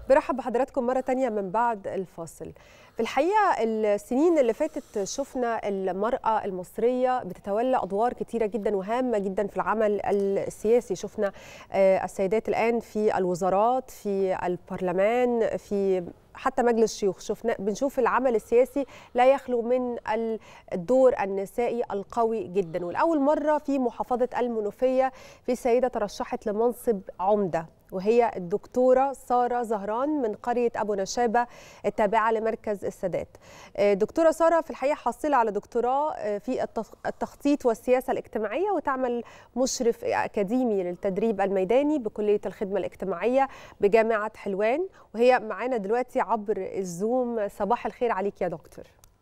برحب بحضراتكم مرة تانية من بعد الفاصل في الحقيقة السنين اللي فاتت شفنا المرأة المصرية بتتولى أدوار كتيرة جدا وهامة جدا في العمل السياسي شفنا السيدات الآن في الوزارات في البرلمان في حتى مجلس الشيوخ شفنا بنشوف العمل السياسي لا يخلو من الدور النسائي القوي جدا والاول مره في محافظه المنوفيه في سيده ترشحت لمنصب عمده وهي الدكتوره ساره زهران من قريه ابو نشابه التابعه لمركز السادات. دكتوره ساره في الحقيقه حاصله على دكتوراه في التخطيط والسياسه الاجتماعيه وتعمل مشرف اكاديمي للتدريب الميداني بكليه الخدمه الاجتماعيه بجامعه حلوان وهي معانا دلوقتي عبر الزوم صباح الخير عليك يا دكتور.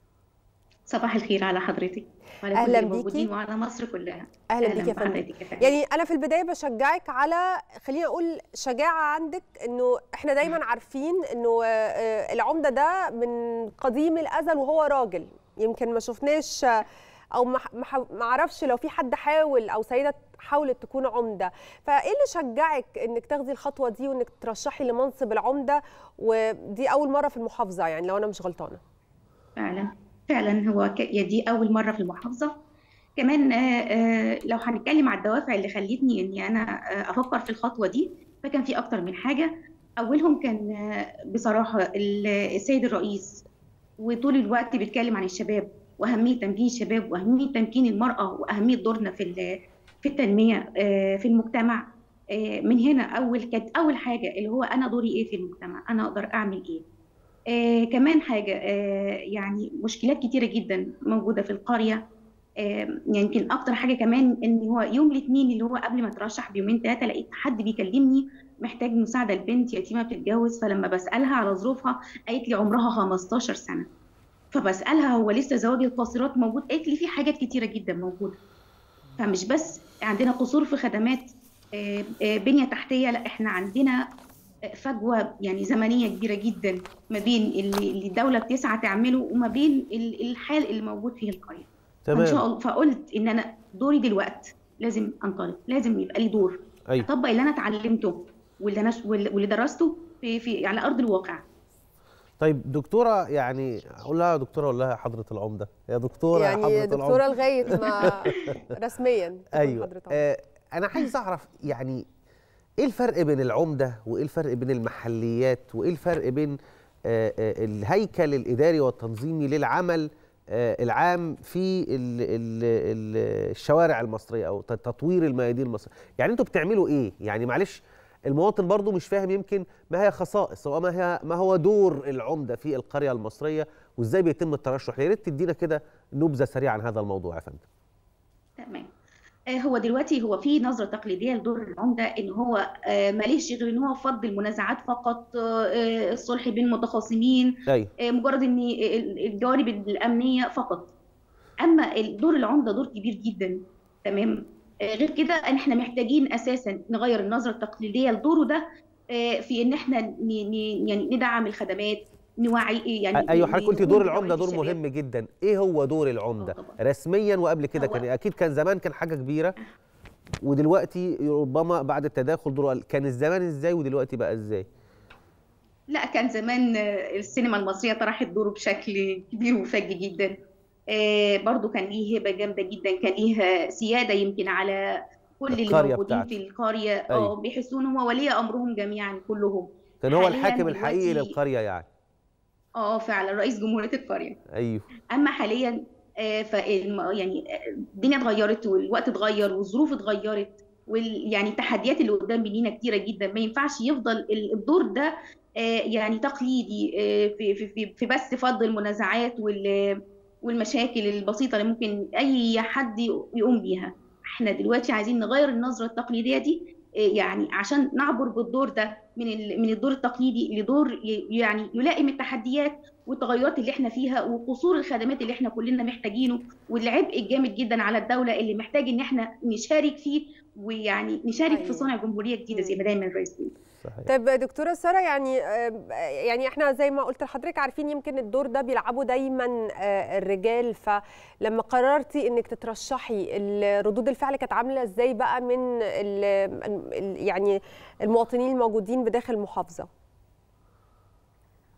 صباح الخير على حضرتك وعلى اهلا بيكي وعلى مصر كلها اهلا, أهلا بيكي يا فندم يعني انا في البدايه بشجعك على خلينا اقول شجاعه عندك انه احنا دايما عارفين انه العمده ده من قديم الازل وهو راجل يمكن ما شفناش او ما ما اعرفش لو في حد حاول او سيده حاولت تكون عمده فايه اللي شجعك انك تاخدي الخطوه دي وانك ترشحي لمنصب العمده ودي اول مره في المحافظه يعني لو انا مش غلطانه فعلا فعلا هو ك... دي اول مره في المحافظه كمان لو هنتكلم على الدوافع اللي خلتني اني انا افكر في الخطوه دي فكان في اكتر من حاجه اولهم كان بصراحه السيد الرئيس وطول الوقت بيتكلم عن الشباب واهميه تمكين الشباب واهميه تمكين المراه واهميه دورنا في في التنميه في المجتمع من هنا اول كانت اول حاجه اللي هو انا دوري ايه في المجتمع انا اقدر اعمل ايه آه كمان حاجة آه يعني مشكلات كتيرة جدا موجودة في القرية آه يمكن أكتر حاجة كمان إن هو يوم الاثنين اللي هو قبل ما ترشح بيومين ثلاثة لقيت حد بيكلمني محتاج مساعدة لبنت يتيمة بتتجوز فلما بسألها على ظروفها قالت لي عمرها 15 سنة فبسألها هو لسه زواج القاصرات موجود قالت لي في حاجات كتيرة جدا موجودة فمش بس عندنا قصور في خدمات بنية تحتية لا احنا عندنا فجوه يعني زمنيه كبيره جدا ما بين اللي الدوله بتسعى تعمله وما بين الحال اللي موجود فيه القريه تمام شاء الله فقلت ان انا دوري دلوقتي لازم انطلق لازم يبقى لي دور أيوة. اطبق اللي انا اتعلمته واللي انا واللي درسته في في على ارض الواقع طيب دكتوره يعني اقول لها دكتوره اقول لها حضره العمده يا دكتوره يعني يا حضره دكتوره لغايه ما رسميا ايوه آه انا عايز اعرف يعني ايه الفرق بين العمده وايه الفرق بين المحليات وايه الفرق بين آآ آآ الهيكل الاداري والتنظيمي للعمل العام في ال ال ال الشوارع المصريه او تطوير الميادين المصريه يعني انتوا بتعملوا ايه يعني معلش المواطن برضو مش فاهم يمكن ما هي خصائص وما هي ما هو دور العمده في القريه المصريه وازاي بيتم الترشح يا ريت تدينا كده نبذه سريعه عن هذا الموضوع يا فندم تمام هو دلوقتي هو في نظره تقليديه لدور العمده ان هو ماليش غير ان هو فض المنازعات فقط الصلح بين المتخاصمين أي. مجرد ان الجوانب الامنيه فقط اما دور العمده دور كبير جدا تمام غير كده ان احنا محتاجين اساسا نغير النظره التقليديه لدوره ده في ان احنا يعني ندعم الخدمات نوعي يعني ايوه حضرتك قلتي دور العمده دور مهم جدا ايه هو دور العمده رسميا وقبل كده كان اكيد كان زمان كان حاجه كبيره ودلوقتي ربما بعد التداخل دور كان الزمان ازاي ودلوقتي بقى ازاي لا كان زمان السينما المصريه طرحت دوره بشكل كبير وفج جدا آه برضو كان ليه هبه جامده جدا كان ليه سياده يمكن على كل اللي موجودين بتاعت. في القريه اه بيحسوا ان هو ولي امرهم جميعا كلهم كان هو الحاكم الحقيقي للقريه يعني اه فعلا رئيس جمهوريه القريه ايوه اما حاليا آه ف يعني الدنيا اتغيرت والوقت اتغير والظروف اتغيرت وال يعني التحديات اللي قدام مننا كتيره جدا ما ينفعش يفضل الدور ده آه يعني تقليدي آه في في في بس فض المنازعات وال والمشاكل البسيطه اللي ممكن اي حد يقوم بيها احنا دلوقتي عايزين نغير النظره التقليديه دي يعني عشان نعبر بالدور ده من من الدور التقليدي لدور يعني يلائم التحديات والتغيرات اللي احنا فيها وقصور الخدمات اللي احنا كلنا محتاجينه والعبء الجامد جدا على الدوله اللي محتاج ان احنا نشارك فيه ويعني نشارك أيوة. في صنع جمهوريه جديده زي ما دايما الرئيس بيقول طيب دكتوره ساره يعني يعني احنا زي ما قلت لحضرتك عارفين يمكن الدور ده بيلعبوا دايما الرجال فلما قررتي انك تترشحي ردود الفعل كانت عامله ازاي بقى من ال يعني المواطنين الموجودين بداخل المحافظه؟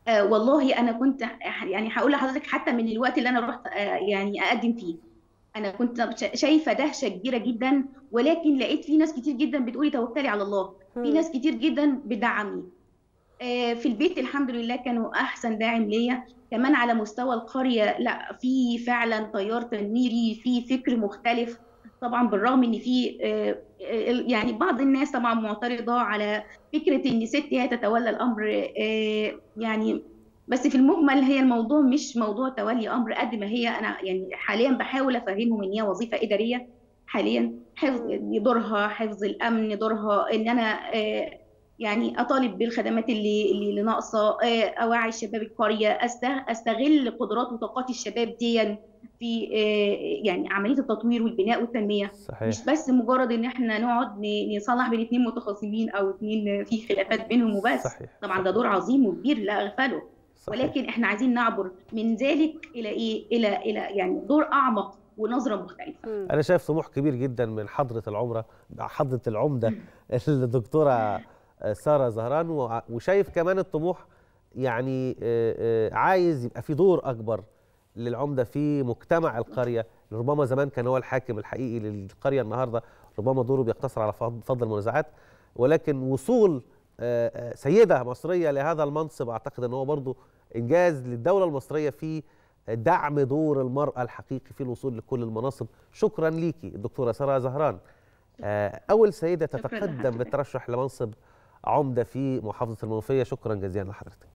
آه والله انا كنت يعني هقول لحضرتك حتى من الوقت اللي انا رحت آه يعني اقدم فيه انا كنت شايفه دهشه كبيره جدا ولكن لقيت في ناس كتير جدا بتقولي توكلي على الله في ناس كتير جدا بتدعمني آه في البيت الحمد لله كانوا احسن داعم ليا كمان على مستوى القريه لا في فعلا تيار تنويري في فكر مختلف طبعا بالرغم ان في يعني بعض الناس طبعا معترضه على فكره ان ست هي تتولى الامر يعني بس في المجمل هي الموضوع مش موضوع تولي امر قد ما هي انا يعني حاليا بحاول افهمهم ان هي وظيفه اداريه حاليا حفظ دورها حفظ الامن دورها ان انا يعني اطالب بالخدمات اللي اللي ناقصه اوعي شباب القريه استغل قدرات وطاقات الشباب دي في يعني عمليه التطوير والبناء والتنميه صحيح. مش بس مجرد ان احنا نقعد نصلح بين اثنين متخاصمين او اثنين في خلافات بينهم وبس صحيح. طبعا ده دور عظيم وكبير لا اغفله صحيح. ولكن احنا عايزين نعبر من ذلك الى ايه الى الى يعني دور اعمق ونظره مختلفه انا شايف طموح كبير جدا من حضره العمره حضره العمده الدكتوره ساره زهران وشايف كمان الطموح يعني عايز يبقى في دور اكبر للعمده في مجتمع القريه ربما زمان كان هو الحاكم الحقيقي للقريه النهارده ربما دوره بيقتصر على فض المنازعات ولكن وصول سيده مصريه لهذا المنصب اعتقد ان هو برضه انجاز للدوله المصريه في دعم دور المراه الحقيقي في الوصول لكل المناصب شكرا ليكي الدكتوره ساره زهران اول سيده تتقدم بالترشح لمنصب عمده في محافظه المنوفيه شكرا جزيلا لحضرتك